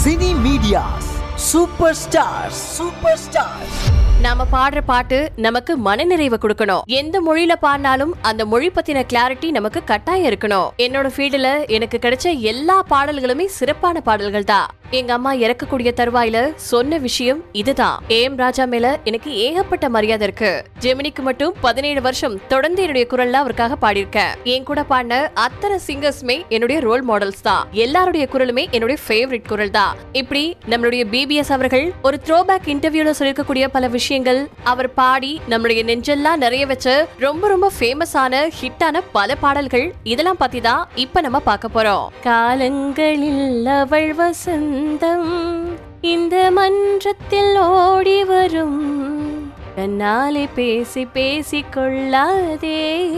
cine medias super stars super stars நாம பாடுற பாட்டு நமக்கு மனநிறைவை கொடுக்கணும் எந்த மொழியில பாடினாலும் அந்த மொழி பத்தின கிளாரிட்டி நமக்கு கட்டாயம் இருக்கணும் என்னோட ஃபீல்டுல எனக்கு கிடைச்ச எல்லா பாடல்களுமே சிறப்பான பாடல்கள் தான் எங்க அம்மா இறக்கக்கூடிய தருவாயில சொன்ன விஷயம் இதுதான் ஏஎம் ராஜா மேல எனக்கு ஏகப்பட்ட மரியாதை இருக்கு ஜெமினிக்கு மட்டும் பதினேழு வருஷம் தொடர்ந்து என்னுடைய குரல்ல அவருக்காக பாடியிருக்கேன் என் கூட பாடின அத்தனை சிங்கர்ஸ்மே என்னுடைய ரோல் மாடல்ஸ் தான் எல்லாருடைய குரலுமே என்னுடைய ஃபேவரட் குரல் தான் இப்படி நம்மளுடைய பிபிஎஸ் அவர்கள் ஒரு த்ரோபேக் இன்டர்வியூல சொல்லிருக்கக்கூடிய பல விஷயங்கள் அவர் பாடி நம்மளுடைய நெஞ்செல்லாம் நிறைய வச்ச ரொம்ப ரொம்ப ஃபேமஸான ஹிட்டான பல பாடல்கள் இதெல்லாம் பத்தி தான் இப்ப நம்ம பார்க்க போறோம் காலங்களில் அவள் வசந்தம் இந்த மன்றத்தில் ஓடி வரும் கண்ணாலே பேசி பேசி கொள்ளாதே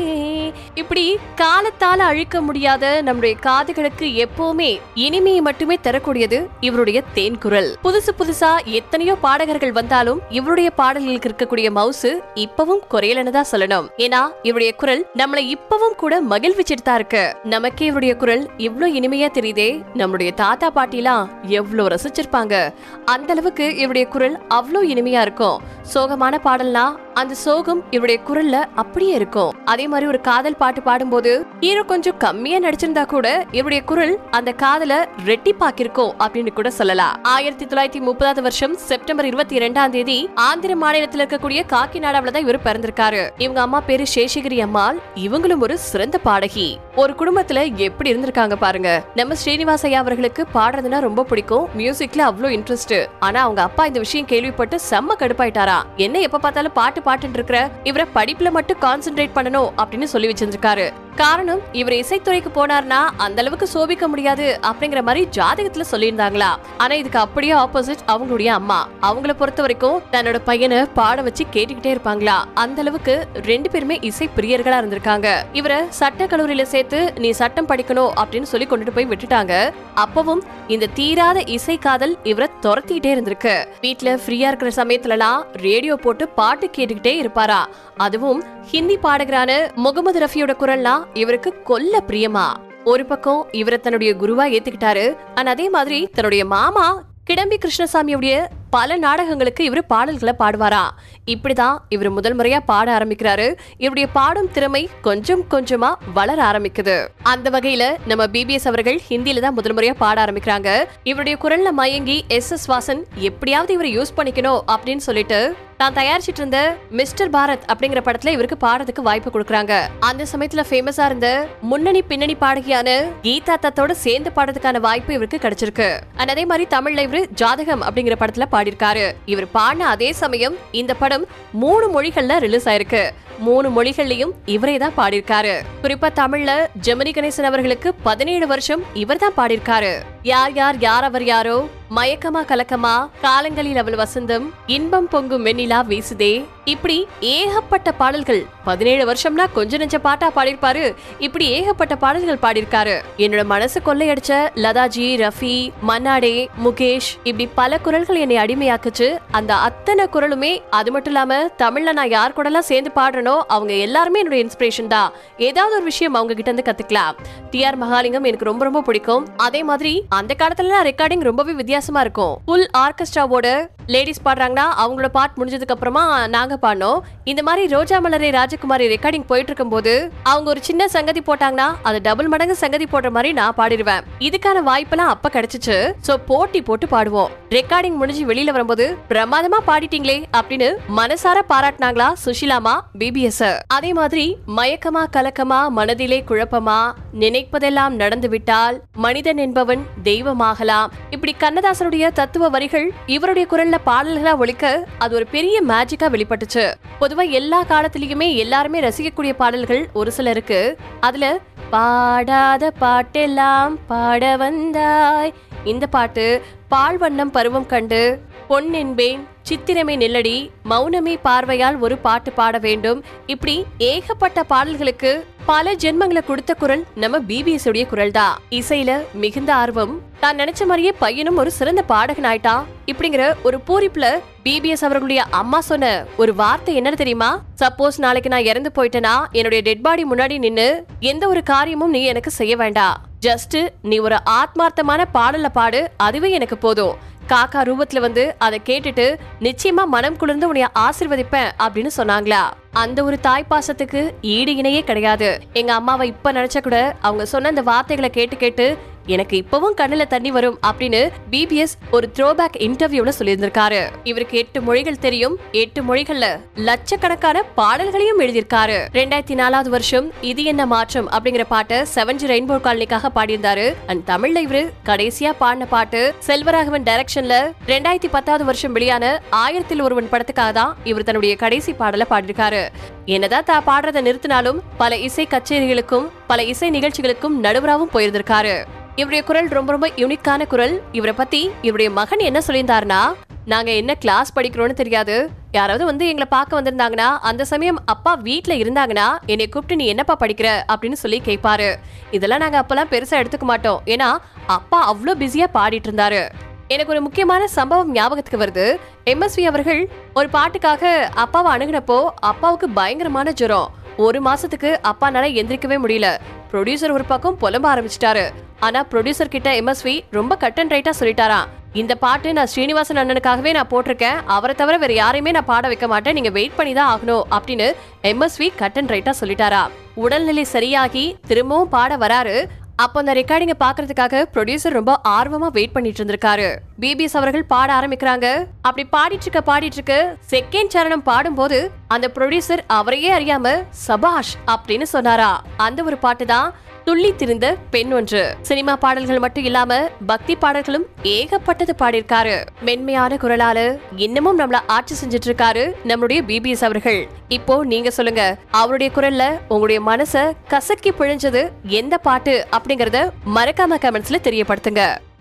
இப்படி காலத்தால அழிக்க முடியாத நம்முடைய காதுகளுக்கு எப்பவுமே இனிமையை மட்டுமே தரக்கூடியது இவருடைய தேன் குரல் புதுசு புதுசா எத்தனையோ பாடகர்கள் வந்தாலும் இவருடைய பாடல்களுக்கு இருக்கக்கூடிய மவுசு இப்பவும் குறையலன்னு தான் சொல்லணும் ஏன்னா இவருடைய குரல் நம்மளை இப்பவும் கூட மகிழ்விச்சிட்டு தான் இருக்கு நமக்கே இவருடைய குரல் இவ்ளோ இனிமையா தெரியுதே நம்மளுடைய தாத்தா பாட்டிலாம் எவ்வளவு ரசிச்சிருப்பாங்க அந்த அளவுக்கு இவருடைய குரல் அவ்வளோ இனிமையா இருக்கும் சோகமான பாடல்னா அந்த சோகம் இவருடைய குரல்ல அப்படியே இருக்கும் அதே மாதிரி ஒரு காதல் பாட்டு பாடும்போது ஹீரோ கொஞ்சம் கம்மியா நடிச்சிருந்தா கூட இவருடைய குரல் அந்த காதல ரெட்டிப்பாக்கிருக்கும் அப்படின்னு கூட சொல்லலாம் ஆயிரத்தி தொள்ளாயிரத்தி முப்பதாவது வருஷம் செப்டம்பர் இருபத்தி இரண்டாம் தேதி ஆந்திர மாநிலத்தில் இருக்கக்கூடிய காக்கிநாடாவில தான் இவர் பிறந்திருக்காரு இவங்க அம்மா பேரு சேஷகிரி அம்மாள் இவங்களும் ஒரு சிறந்த பாடகி ஒரு குடும்பத்துல எப்படி இருந்திருக்காங்க பாருங்க நம்ம ஸ்ரீனிவாஸ் ஐயா அவர்களுக்கு பாடுறதுன்னா ரொம்ப பிடிக்கும் மியூசிக்ல அவ்வளோ இன்ட்ரெஸ்ட் ஆனா அவங்க அப்பா இந்த விஷயம் கேள்விப்பட்டு செம்ம கடுப்பாயிட்டாரா என்ன எப்ப பார்த்தாலும் பாட்டு பாட்டுன்னு இருக்கிற இவரை படிப்புல மட்டும் கான்சென்ட்ரேட் பண்ணணும் அப்படின்னு சொல்லி வச்சிருந்திருக்காரு காரணம் இவர் இசைத்துறைக்கு போனார்னா அந்த அளவுக்கு சோபிக்க முடியாது அப்படிங்கிற மாதிரி ஜாதகத்துல சொல்லியிருந்தாங்களா ஆனா இதுக்கு அப்படியே ஆப்போசிட் அவங்களுடைய அம்மா அவங்கள பொறுத்த வரைக்கும் தன்னோட பையனை பாட வச்சு கேட்டுக்கிட்டே இருப்பாங்களா அந்த அளவுக்கு ரெண்டு பேருமே இசை பிரியர்களா இருந்திருக்காங்க இவரை சட்ட கல்லூரியில சேர்த்து நீ சட்டம் படிக்கணும் அப்படின்னு சொல்லி கொண்டுட்டு போய் விட்டுட்டாங்க அப்பவும் இந்த தீராத இசை காதல் இவரை துரத்திக்கிட்டே இருந்திருக்கு வீட்ல ஃப்ரீயா இருக்கிற சமயத்துலலாம் ரேடியோ போட்டு பாட்டு கேட்டுக்கிட்டே இருப்பாரா அதுவும் ஹிந்தி பாடகரான முகமது ரஃபியோட குரல்லாம் இவருக்கு கொல்ல பிரியமா ஒரு பக்கம் இவரை தன்னுடைய குருவா ஏத்துக்கிட்டாரு ஆனா அதே மாதிரி தன்னுடைய மாமா கிடம்பி கிருஷ்ணசாமியுடைய பல நாடகங்களுக்கு இவர் பாடல்களை பாடுவாரா இப்படிதான் இவர் முதல் முறையா பாட ஆரம்பிக்கிறாரு இவருடைய பாடும் திறமை கொஞ்சம் கொஞ்சமா வளர ஆரம்பிக்குது அந்த வகையில நம்ம பிபிஎஸ் அவர்கள் ஹிந்தில தான் முதல் முறையா பாட ஆரம்பிக்கிறாங்க இவருடைய குரல்ல மயங்கி எஸ் எஸ் வாசன் எப்படியாவது இவரை யூஸ் பண்ணிக்கணும் அப்படின்னு சொல்லிட்டு தான் தயாரிச்சிட்டு இருந்த மிஸ்டர் பாரத் அப்படிங்கிற படத்துல இவருக்கு பாடுறதுக்கு வாய்ப்பு கொடுக்கறாங்க அந்த சமயத்துல ஃபேமஸா இருந்த முன்னணி பின்னணி பாடகியான கீதா தத்தோட சேர்ந்து பாடுறதுக்கான வாய்ப்பு இவருக்கு கிடைச்சிருக்கு And அதே மாதிரி தமிழ்ல இவரு ஜாதகம் அப்படிங்கிற படத்துல பாடியிருக்காரு இவர் பாடின அதே சமயம் இந்த படம் மூணு மொழிகள்ல ரிலீஸ் ஆயிருக்கு மூணு மொழிகள்லயும் இவரே தான் பாடியிருக்காரு குறிப்பா தமிழ்ல ஜெமினி கணேசன் அவர்களுக்கு பதினேழு வருஷம் இவர் தான் பாடியிருக்காரு யார் யார் யார் அவர் யாரோ மயக்கமா கலக்கமா காலங்களில் அவள் வசந்தம் இன்பம் பொங்கும் வெண்ணிலா வீசுதே இப்படி ஏகப்பட்ட பாடல்கள் பதினேழு வருஷம்னா கொஞ்ச நெஞ்ச பாட்டா பாடியிருப்பாரு இப்படி ஏகப்பட்ட பாடல்கள் பாடியிருக்காரு என்னோட மனசு கொள்ளையடிச்ச லதாஜி ரஃபி மன்னாடே முகேஷ் இப்படி பல குரல்கள் என்னை அடிமையாக்குச்சு அந்த அத்தனை குரலுமே அது மட்டும் இல்லாம தமிழ்ல நான் யார் கூடலாம் சேர்ந்து பாடுறனோ அவங்க எல்லாருமே என்னோட இன்ஸ்பிரேஷன் தான் ஏதாவது ஒரு விஷயம் அவங்க கிட்ட இருந்து கத்துக்கலாம் டி ஆர் மகாலிங்கம் எனக்கு ரொம்ப ரொம்ப பிடிக்கும் அதே மாதிரி அந்த காலத்துல ரெக்கார்டிங் ரொம்பவே வித்தியாசமா இருக்கும் ஃபுல் ஆர்கெஸ்ட்ராவோட லேடிஸ் பாடுறாங்கன்னா அவங்களோட பாட் முடிஞ்சதுக்கு அப்புறமா நாங்க பாடினோம் இந்த மாதிரி ரோஜா மலரே ராஜகுமாரி ரெக்கார்டிங் போயிட்டு இருக்கும்போது அவங்க ஒரு சின்ன சங்கதி போட்டாங்கன்னா அது டபுள் மடங்கு சங்கதி போடுற மாதிரி நான் பாடிடுவேன் இதுக்கான வாய்ப்பெல்லாம் அப்ப கிடைச்சிச்சு சோ போட்டி போட்டு பாடுவோம் ரெக்கார்டிங் முடிஞ்சு வெளியில வரும்போது பிரமாதமா பாடிட்டீங்களே அப்படின்னு மனசார பாராட்டினாங்களா சுஷிலாமா பிபிஎஸ் அதே மாதிரி மயக்கமா கலக்கமா மனதிலே குழப்பமா நினைப்பதெல்லாம் நடந்து விட்டால் மனிதன் என்பவன் தெய்வமாகலாம் இப்படி கண்ணதாசனுடைய தத்துவ வரிகள் இவருடைய குரல்ல பாடல்களா ஒழிக்க அது ஒரு பெரிய மேஜிக்கா வெளிப்பட்டுச்சு பொதுவா எல்லா காலத்திலயுமே எல்லாருமே ரசிக்கக்கூடிய பாடல்கள் ஒரு சிலருக்கு அதுல பாடாத பாட்டெல்லாம் பாட வந்தாய் இந்த பாட்டு பால்வண்ணம் பருவம் கண்டு பொன்னென்பேன் சித்திரமே நெல்லடி மௌனமே பார்வையால் ஒரு பாட்டு பாட வேண்டும் இப்படி ஏகப்பட்ட பாடல்களுக்கு பல ஜென்மங்களை கொடுத்த குரல் நம்ம பிபிஎஸ் உடைய குரல் தான் இசையில மிகுந்த ஆர்வம் தான் நினைச்ச மாதிரியே பையனும் ஒரு சிறந்த பாடகன் ஆயிட்டா இப்படிங்கிற ஒரு பூரிப்புல பிபிஎஸ் அவர்களுடைய அம்மா சொன்ன ஒரு வார்த்தை என்ன தெரியுமா சப்போஸ் நாளைக்கு நான் இறந்து போயிட்டேனா என்னுடைய டெட் பாடி முன்னாடி நின்னு எந்த ஒரு காரியமும் நீ எனக்கு செய்ய வேண்டாம் ஜஸ்ட் நீ ஒரு ஆத்மார்த்தமான பாடல பாடு அதுவே எனக்கு போதும் காக்கா ரூபத்துல வந்து அதை கேட்டுட்டு நிச்சயமா மனம் குளிர்ந்து உன்னைய ஆசிர்வதிப்பேன் அப்படின்னு சொன்னாங்களா அந்த ஒரு தாய் பாசத்துக்கு ஈடு இணையே கிடையாது எங்க அம்மாவை இப்ப நினைச்சா கூட அவங்க சொன்ன அந்த வார்த்தைகளை கேட்டு கேட்டு எனக்கு இப்பவும் கண்ணுல தண்ணி வரும் அப்படின்னு பிபிஎஸ் ஒரு த்ரோபேக் இன்டர்வியூல சொல்லியிருந்திருக்காரு இவருக்கு எட்டு மொழிகள் தெரியும் எட்டு மொழிகள்ல லட்சக்கணக்கான பாடல்களையும் எழுதியிருக்காரு ரெண்டாயிரத்தி நாலாவது வருஷம் இது என்ன மாற்றம் அப்படிங்கிற பாட்டை செவன்ஜி ரெயின்போ காலனிக்காக பாடியிருந்தாரு அண்ட் தமிழ்ல இவரு கடைசியா பாடின பாட்டு செல்வராகவன் டைரக்ஷன்ல ரெண்டாயிரத்தி பத்தாவது வருஷம் வெளியான ஆயிரத்தில் ஒருவன் படத்துக்காக தான் இவர் தன்னுடைய கடைசி பாடலை பாடியிருக்காரு என்னதான் தா பாடுறதை நிறுத்தினாலும் பல இசை கச்சேரிகளுக்கும் பல இசை நிகழ்ச்சிகளுக்கும் நடுவராகவும் போயிருந்திருக்காரு இவருடைய குரல் ரொம்ப ரொம்ப யூனிக்கான குரல் இவரை பத்தி இவருடைய மகன் என்ன சொல்லியிருந்தாருன்னா நாங்க என்ன கிளாஸ் படிக்கிறோம்னு தெரியாது யாராவது வந்து எங்களை பார்க்க வந்திருந்தாங்கன்னா அந்த சமயம் அப்பா வீட்ல இருந்தாங்கன்னா என்னை கூப்பிட்டு நீ என்னப்பா படிக்கிற அப்படின்னு சொல்லி கேட்பாரு இதெல்லாம் நாங்க அப்பெல்லாம் பெருசா எடுத்துக்க மாட்டோம் ஏன்னா அப்பா அவ்வளோ பிஸியா பாடிட்டு இருந்தாரு எனக்கு ஒரு முக்கியமான சம்பவம் ஞாபகத்துக்கு வருது எம்எஸ்வி அவர்கள் ஒரு பாட்டுக்காக அப்பாவை அணுகினப்போ அப்பாவுக்கு பயங்கரமான ஜுரம் ஒரு மாசத்துக்கு அப்பானால எந்திரிக்கவே முடியல ப்ரொடியூசர் ஒரு பக்கம் புலம்ப ஆரம்பிச்சிட்டாரு ஆனா ப்ரொடியூசர் கிட்ட எம்எஸ்வி ரொம்ப கட் அண்ட் ரைட்டா சொல்லிட்டாராம் இந்த பாட்டு நான் ஸ்ரீனிவாசன் அண்ணனுக்காகவே நான் போட்டிருக்கேன் அவரை தவிர வேற யாரையுமே நான் பாட வைக்க மாட்டேன் நீங்க வெயிட் பண்ணி தான் ஆகணும் அப்படின்னு எம்எஸ்வி கட் அண்ட் ரைட்டா சொல்லிட்டாரா உடல்நிலை சரியாகி திரும்பவும் பாட வராரு அப்போ அந்த ரெக்கார்டிங்க பாக்குறதுக்காக ப்ரொடியூசர் ரொம்ப ஆர்வமா வெயிட் பண்ணிட்டு இருந்திருக்காரு பிபிஎஸ் அவர்கள் பாட ஆரம்பிக்கிறாங்க அப்படி பாடிட்டு இருக்க பாடிட்டு இருக்க செகண்ட் சரணம் பாடும்போது அந்த ப்ரொடியூசர் அவரையே அறியாம சபாஷ் அப்படின்னு சொன்னாரா அந்த ஒரு பாட்டு தான் துள்ளி திரிந்த பெண் ஒன்று சினிமா பாடல்கள் மட்டும் இல்லாம பக்தி பாடல்களும் ஏகப்பட்டது பாடியிருக்காரு மென்மையான குரலால இன்னமும் நம்மள ஆட்சி செஞ்சுட்டு இருக்காரு நம்மளுடைய பிபிஎஸ் அவர்கள் இப்போ நீங்க சொல்லுங்க அவருடைய குரல்ல உங்களுடைய மனச கசக்கி பிழிஞ்சது எந்த பாட்டு அப்படிங்கறத மறக்காம கமெண்ட்ஸ்ல தெரியப்படுத்துங்க